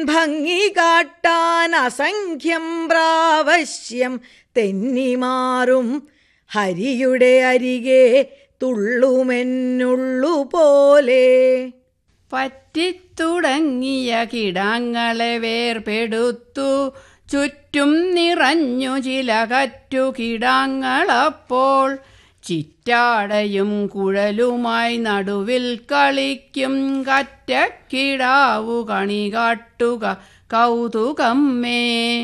ഭംഗി കാട്ടാൻ അസംഖ്യം പ്രാവശ്യം തെന്നിമാറും ഹരിയുടെ അരികെ തുള്ളുമെന്നുള്ളു പോലെ പറ്റിത്തുടങ്ങിയ കിടാങ്ങളെ വേർപെടുത്തു ചുറ്റും നിറഞ്ഞു ചില കറ്റു കിടാങ്ങളപ്പോൾ ചിറ്റാടയും കുഴലുമായി നടുവിൽ കളിക്കും കറ്റക്കിടാവു കണി കാട്ടുക കൗതുകമ്മേ